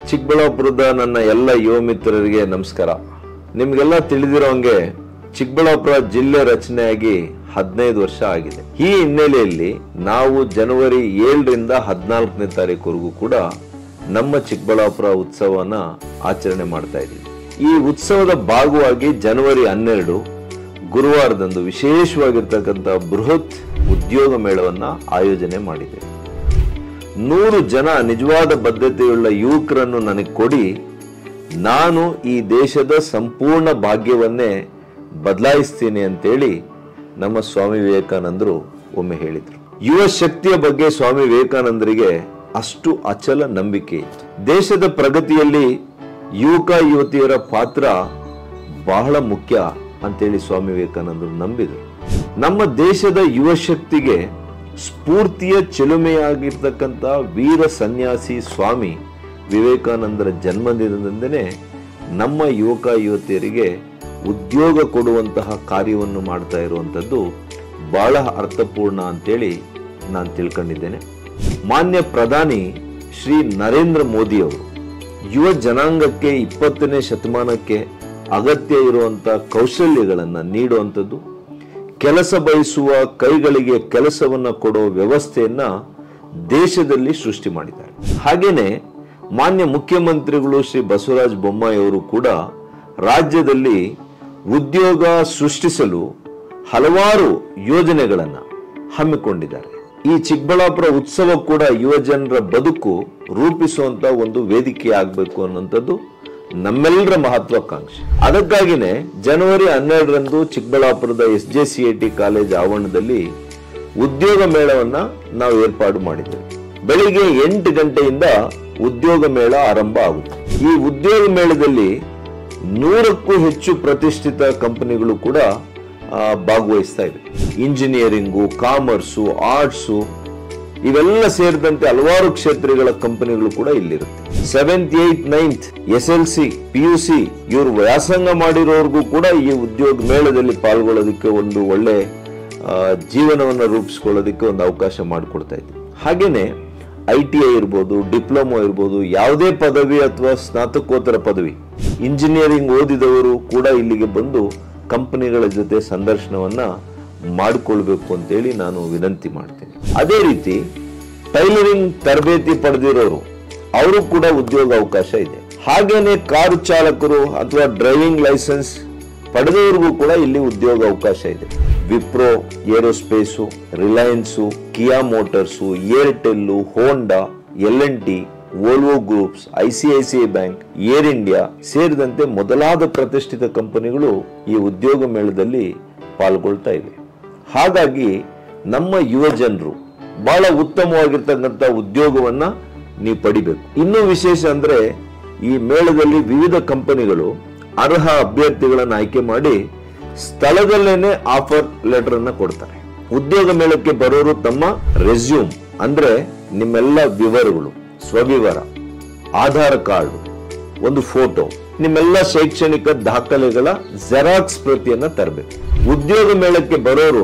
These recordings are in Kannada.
ಚಿಕ್ಕಬಳ್ಳಾಪುರದ ನನ್ನ ಎಲ್ಲ ಯುವ ಮಿತ್ರರಿಗೆ ನಮಸ್ಕಾರ ನಿಮ್ಗೆಲ್ಲ ತಿಳಿದಿರೋಂಗೆ ಚಿಕ್ಕಬಳ್ಳಾಪುರ ಜಿಲ್ಲೆ ರಚನೆಯಾಗಿ ಹದಿನೈದು ವರ್ಷ ಆಗಿದೆ ಈ ಹಿನ್ನೆಲೆಯಲ್ಲಿ ನಾವು ಜನವರಿ ಏಳರಿಂದ ಹದಿನಾಲ್ಕನೇ ತಾರೀಕುವರೆಗೂ ಕೂಡ ನಮ್ಮ ಚಿಕ್ಕಬಳ್ಳಾಪುರ ಉತ್ಸವನ ಆಚರಣೆ ಮಾಡ್ತಾ ಇದ್ದೀವಿ ಈ ಉತ್ಸವದ ಭಾಗವಾಗಿ ಜನವರಿ ಹನ್ನೆರಡು ಗುರುವಾರದಂದು ವಿಶೇಷವಾಗಿರ್ತಕ್ಕಂಥ ಬೃಹತ್ ಉದ್ಯೋಗ ಮೇಳವನ್ನ ಆಯೋಜನೆ ಮಾಡಿದೆ ನೂರು ಜನ ನಿಜವಾದ ಬದ್ಧತೆಯುಳ್ಳ ಯುವಕರನ್ನು ನನಗೆ ಕೊಡಿ ನಾನು ಈ ದೇಶದ ಸಂಪೂರ್ಣ ಭಾಗ್ಯವನ್ನೇ ಬದಲಾಯಿಸ್ತೀನಿ ಅಂತೇಳಿ ನಮ್ಮ ಸ್ವಾಮಿ ವಿವೇಕಾನಂದರು ಒಮ್ಮೆ ಹೇಳಿದರು ಯುವ ಶಕ್ತಿಯ ಬಗ್ಗೆ ಸ್ವಾಮಿ ವಿವೇಕಾನಂದರಿಗೆ ಅಷ್ಟು ಅಚಲ ನಂಬಿಕೆ ಇತ್ತು ದೇಶದ ಪ್ರಗತಿಯಲ್ಲಿ ಯುವಕ ಯುವತಿಯರ ಪಾತ್ರ ಬಹಳ ಮುಖ್ಯ ಅಂತೇಳಿ ಸ್ವಾಮಿ ವಿವೇಕಾನಂದರು ನಂಬಿದರು ನಮ್ಮ ದೇಶದ ಯುವ ಶಕ್ತಿಗೆ ಸ್ಫೂರ್ತಿಯ ಚಿಲುಮೆಯಾಗಿರ್ತಕ್ಕಂಥ ವೀರ ಸನ್ಯಾಸಿ ಸ್ವಾಮಿ ವಿವೇಕಾನಂದರ ಜನ್ಮದಿನದಿಂದನೇ ನಮ್ಮ ಯುವಕ ಯುವತಿಯರಿಗೆ ಉದ್ಯೋಗ ಕೊಡುವಂತಹ ಕಾರ್ಯವನ್ನು ಮಾಡ್ತಾ ಇರುವಂಥದ್ದು ಬಹಳ ಅರ್ಥಪೂರ್ಣ ಅಂತೇಳಿ ನಾನು ತಿಳ್ಕೊಂಡಿದ್ದೇನೆ ಮಾನ್ಯ ಪ್ರಧಾನಿ ಶ್ರೀ ನರೇಂದ್ರ ಮೋದಿಯವರು ಯುವ ಜನಾಂಗಕ್ಕೆ ಇಪ್ಪತ್ತನೇ ಶತಮಾನಕ್ಕೆ ಅಗತ್ಯ ಇರುವಂತ ಕೌಶಲ್ಯಗಳನ್ನು ನೀಡುವಂಥದ್ದು ಕೆಲಸ ಬಯಸುವ ಕೈಗಳಿಗೆ ಕೆಲಸವನ್ನ ಕೊಡೋ ವ್ಯವಸ್ಥೆಯನ್ನ ದೇಶದಲ್ಲಿ ಸೃಷ್ಟಿ ಮಾಡಿದ್ದಾರೆ ಹಾಗೇನೆ ಮಾನ್ಯ ಮುಖ್ಯಮಂತ್ರಿಗಳು ಶ್ರೀ ಬಸವರಾಜ ಬೊಮ್ಮಾಯಿ ಅವರು ಕೂಡ ರಾಜ್ಯದಲ್ಲಿ ಉದ್ಯೋಗ ಸೃಷ್ಟಿಸಲು ಹಲವಾರು ಯೋಜನೆಗಳನ್ನ ಹಮ್ಮಿಕೊಂಡಿದ್ದಾರೆ ಈ ಚಿಕ್ಕಬಳ್ಳಾಪುರ ಉತ್ಸವ ಕೂಡ ಯುವ ಜನರ ಬದುಕು ರೂಪಿಸುವಂತ ಒಂದು ವೇದಿಕೆ ಆಗಬೇಕು ಅನ್ನುವಂಥದ್ದು ನಮ್ಮೆಲ್ಲರ ಮಹತ್ವಾಕಾಂಕ್ಷೆ ಅದಕ್ಕಾಗಿನೇ ಜನವರಿ ಹನ್ನೆರಡರಂದು ಚಿಕ್ಕಬಳ್ಳಾಪುರದ S J C I T college ಆವರಣದಲ್ಲಿ ಉದ್ಯೋಗ ಮೇಳವನ್ನ ನಾವು ಏರ್ಪಾಡು ಮಾಡಿದ್ದೇವೆ ಬೆಳಿಗ್ಗೆ ಎಂಟು ಗಂಟೆಯಿಂದ ಉದ್ಯೋಗ ಮೇಳ ಆರಂಭ ಆಗುತ್ತೆ ಈ ಉದ್ಯೋಗ ಮೇಳದಲ್ಲಿ ನೂರಕ್ಕೂ ಹೆಚ್ಚು ಪ್ರತಿಷ್ಠಿತ ಕಂಪನಿಗಳು ಕೂಡ ಆ, ಭಾಗವಹಿಸ್ತಾ ಇವೆ ಇಂಜಿನಿಯರಿಂಗು ಕಾಮರ್ಸು ಆರ್ಟ್ಸು ಇವೆಲ್ಲ ಸೇರಿದಂತೆ ಹಲವಾರು ಕ್ಷೇತ್ರಗಳ ಕಂಪನಿಗಳು ಕೂಡ ಇಲ್ಲಿರುತ್ತೆ seventh eight ninth S L C P U C ಇವರು ವ್ಯಾಸಂಗ ಮಾಡಿರೋರ್ಗೂ ಕೂಡ ಈ ಉದ್ಯೋಗ ಮೇಳದಲ್ಲಿ ಪಾಲ್ಗೊಳ್ಳೋದಕ್ಕೆ ಒಂದು ಒಳ್ಳೆ ಆ, ಜೀವನವನ್ನು ರೂಪಿಸ್ಕೊಳ್ಳೋದಕ್ಕೆ ಒಂದು ಅವಕಾಶ ಮಾಡಿಕೊಡ್ತಾ ಇದ್ವಿ ಹಾಗೇನೆ ಐ ಟಿ ಐ ಇರ್ಬೋದು ಡಿಪ್ಲೊಮೊ ಇರ್ಬೋದು ಯಾವುದೇ ಪದವಿ ಅಥವಾ ಸ್ನಾತಕೋತ್ತರ ಪದವಿ ಇಂಜಿನಿಯರಿಂಗ್ ಓದಿದವರು ಕೂಡ ಇಲ್ಲಿಗೆ ಬಂದು ಕಂಪನಿಗಳ ಜೊತೆ ಸಂದರ್ಶನವನ್ನ ಮಾಡಿಕೊಳ್ಬೇಕು ಅಂತೇಳಿ ನಾನು ವಿನಂತಿ ಮಾಡ್ತೀನಿ ಅದೇ ರೀತಿ ಟೈಲರಿಂಗ್ ತರಬೇತಿ ಪಡೆದಿರೋರು ಅವರು ಕೂಡ ಉದ್ಯೋಗ ಅವಕಾಶ ಇದೆ ಹಾಗೇನೆ ಕಾರು ಚಾಲಕರು ಅಥವಾ ಡ್ರೈವಿಂಗ್ ಲೈಸೆನ್ಸ್ ಪಡೆದವರಿಗೂ ಕೂಡ ಇಲ್ಲಿ ಉದ್ಯೋಗ ಅವಕಾಶ ಇದೆ Wipro aerospace Reliance Kia Motors Airtel Honda L N T Volvo groups ICICI bank Air India ಸೇರಿದಂತೆ ಮೊದಲಾದ ಪ್ರತಿಷ್ಠಿತ ಕಂಪನಿಗಳು ಈ ಉದ್ಯೋಗ ಮೇಳದಲ್ಲಿ ಪಾಲ್ಗೊಳ್ತಾ ಇವೆ ಹಾಗಾಗಿ ನಮ್ಮ ಯುವ ಜನರು ಬಹಳ ಉತ್ತಮವಾಗಿರ್ತಕ್ಕಂಥ ಉದ್ಯೋಗವನ್ನ ನೀವು ಪಡಿಬೇಕು ಇನ್ನೂ ವಿಶೇಷ ಅಂದ್ರೆ ಈ ಮೇಳದಲ್ಲಿ ವಿವಿಧ ಕಂಪನಿಗಳು ಅರ್ಹ ಅಭ್ಯರ್ಥಿಗಳನ್ನು ಆಯ್ಕೆ ಮಾಡಿ ಸ್ಥಳದಲ್ಲೇನೆ ಆಫರ್ ಲೆಟರ್ ಅನ್ನ ಕೊಡ್ತಾರೆ ಉದ್ಯೋಗ ಮೇಳಕ್ಕೆ ಬರೋರು ತಮ್ಮ ರೆಸ್ಯೂಮ್ ಅಂದ್ರೆ ನಿಮ್ಮೆಲ್ಲ ವಿವರಗಳು ಸ್ವವಿವರ ಆಧಾರ್ ಕಾರ್ಡ್ ಒಂದು ಫೋಟೋ ನಿಮ್ಮೆಲ್ಲ ಶೈಕ್ಷಣಿಕ ದಾಖಲೆಗಳ ಜೆರಾಕ್ಸ್ ಪ್ರತಿಯನ್ನ ತರಬೇಕು ಉದ್ಯೋಗ ಮೇಳಕ್ಕೆ ಬರೋರು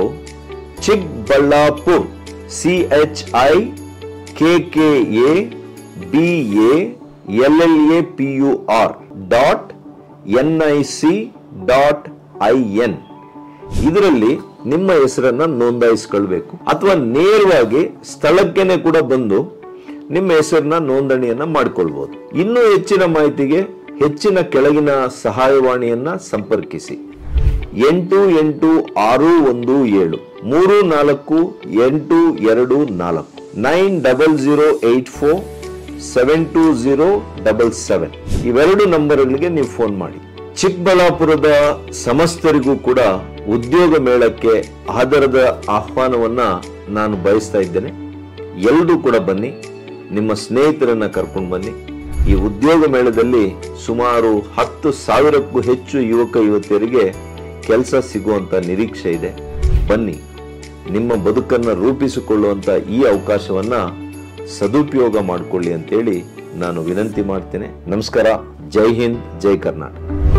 Chikkaballapur C H I K K A B A L L A P U R dot N I C dot I N ಇದರಲ್ಲಿ ನಿಮ್ಮ ಹೆಸರನ್ನ ನೋಂದಾಯಿಸಿಕೊಳ್ಬೇಕು ಅಥವಾ ನೇರವಾಗಿ ಸ್ಥಳಕ್ಕೇನೆ ಕೂಡ ಬಂದು ನಿಮ್ಮ ಹೆಸರನ್ನ ನೋಂದಣಿಯನ್ನ ಮಾಡಿಕೊಳ್ಬಹುದು ಇನ್ನೂ ಹೆಚ್ಚಿನ ಮಾಹಿತಿಗೆ ಹೆಚ್ಚಿನ ಕೆಳಗಿನ ಸಹಾಯವಾಣಿಯನ್ನ ಸಂಪರ್ಕಿಸಿ ಎಂಟು ಎಂಟು ಆರು ಒಂದು ಏಳು ಮೂರು ನಾಲ್ಕು ಎಂಟು ಎರಡು ನಾಲ್ಕು nine double zero eight four seven two zero double seven ಇವೆರಡು ನಂಬರ್ಗಳಿಗೆ ನೀವು ಫೋನ್ ಮಾಡಿ ಚಿಕ್ಕಬಳ್ಳಾಪುರದ ಸಮಸ್ತರಿಗೂ ಕೂಡ ಉದ್ಯೋಗ ಮೇಳಕ್ಕೆ ಆಧಾರದ ಆಹ್ವಾನವನ್ನ ನಾನು ಬಯಸ್ತಾ ಇದ್ದೇನೆ ಎಲ್ಲರೂ ಕೂಡ ಬನ್ನಿ ನಿಮ್ಮ ಸ್ನೇಹಿತರನ್ನ ಕರ್ಕೊಂಡು ಬನ್ನಿ ಈ ಉದ್ಯೋಗ ಮೇಳದಲ್ಲಿ ಸುಮಾರು ಹತ್ತು ಸಾವಿರಕ್ಕೂ ಹೆಚ್ಚು ಯುವಕ ಯುವತಿಯರಿಗೆ ಕೆಲಸ ಸಿಗುವಂತ ನಿರೀಕ್ಷೆ ಇದೆ ಬನ್ನಿ ನಿಮ್ಮ ಬದುಕನ್ನ ರೂಪಿಸಿಕೊಳ್ಳುವಂತ ಈ ಅವಕಾಶವನ್ನ ಸದುಪಯೋಗ ಮಾಡಿಕೊಳ್ಳಿ ಅಂತೇಳಿ ನಾನು ವಿನಂತಿ ಮಾಡ್ತೇನೆ ನಮಸ್ಕಾರ ಜೈ ಹಿಂದ್ ಜೈ ಕರ್ನಾಟಕ